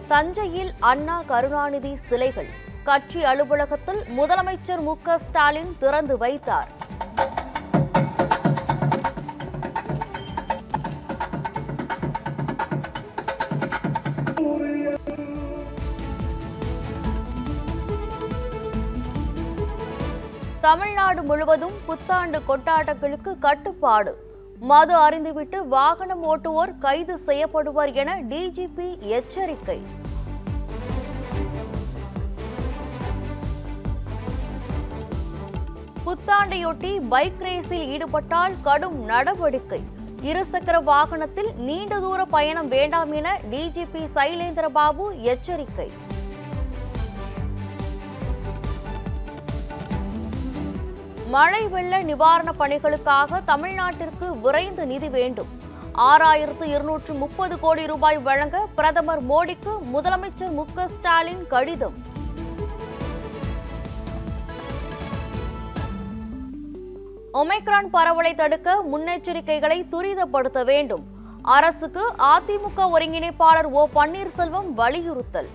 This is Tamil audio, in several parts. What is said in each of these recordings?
தஞ்சையில் அண்ணா கருணாநிதி சிலைகள் கட்சி அலுவலகத்தில் முதலமைச்சர் மு க ஸ்டாலின் திறந்து வைத்தார் தமிழ்நாடு முழுவதும் புத்தாண்டு கொண்டாட்டங்களுக்கு கட்டுப்பாடு மது அறிந்துவிட்டு வாகனம் ஓட்டுவோர் கைது செய்யப்படுவர் என டிஜிபி எச்சரிக்கை புத்தாண்டையொட்டி பைக் ரேஸில் ஈடுபட்டால் கடும் நடவடிக்கை இருசக்கர வாகனத்தில் நீண்ட தூர பயணம் வேண்டாம் என டிஜிபி சைலேந்திரபாபு எச்சரிக்கை மழை வெள்ள நிவாரணப் பணிகளுக்காக தமிழ்நாட்டிற்கு விரைந்து நிதி வேண்டும் ஆறாயிரத்து இருநூற்று முப்பது கோடி ரூபாய் வழங்க பிரதமர் மோடிக்கு முதலமைச்சர் மு க ஸ்டாலின் கடிதம் ஒமைக்ரான் பரவலை தடுக்க முன்னெச்சரிக்கைகளை துரிதப்படுத்த வேண்டும் அரசுக்கு அதிமுக ஒருங்கிணைப்பாளர் ஓ பன்னீர்செல்வம் வலியுறுத்தல்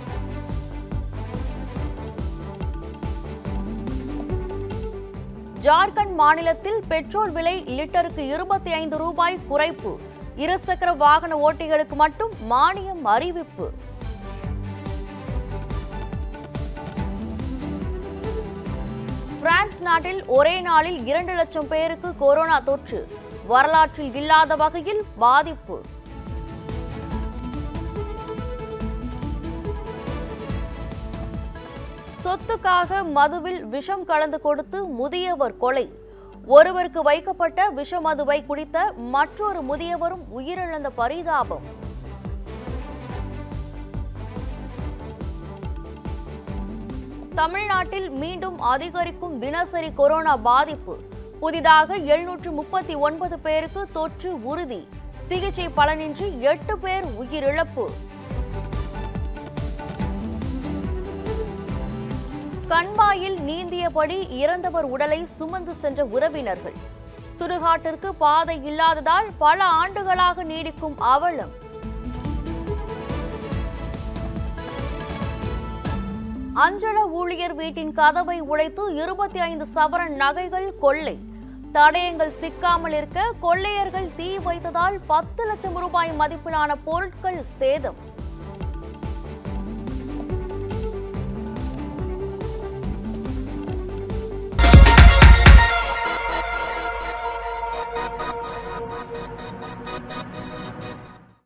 ஜார்க்கண்ட் மாநிலத்தில் பெட்ரோல் விலை லிட்டருக்கு இருபத்தி ஐந்து ரூபாய் குறைப்பு இருசக்கர வாகன ஓட்டிகளுக்கு மட்டும் மானியம் அறிவிப்பு பிரான்ஸ் நாட்டில் ஒரே நாளில் இரண்டு லட்சம் பேருக்கு கொரோனா தொற்று வரலாற்றில் இல்லாத வகையில் பாதிப்பு சொத்துக்காக மதுவில் விஷம் கலந்து கொடுத்து முதியவர் கொலை ஒருவருக்கு வைக்கப்பட்ட விஷமதுவை குடித்த மற்றொரு முதியவரும் உயிரிழந்த பரிதாபம் தமிழ்நாட்டில் மீண்டும் அதிகரிக்கும் தினசரி கொரோனா பாதிப்பு புதிதாக எழுநூற்று முப்பத்தி ஒன்பது பேருக்கு தொற்று உறுதி சிகிச்சை பலனின்றி எட்டு பேர் உயிரிழப்பு கண்மாயில் நீந்தியபடி இறந்தவர் உடலை சுமந்து சென்ற உறவினர்கள் சுடுகாட்டிற்கு பாதை இல்லாததால் பல ஆண்டுகளாக நீடிக்கும் அவலம் அஞ்சல ஊழியர் வீட்டின் கதவை உடைத்து இருபத்தி ஐந்து சவரன் நகைகள் கொள்ளை தடயங்கள் சிக்காமல் இருக்க கொள்ளையர்கள் தீ வைத்ததால் பத்து லட்சம் ரூபாய் மதிப்பிலான பொருட்கள் சேதம்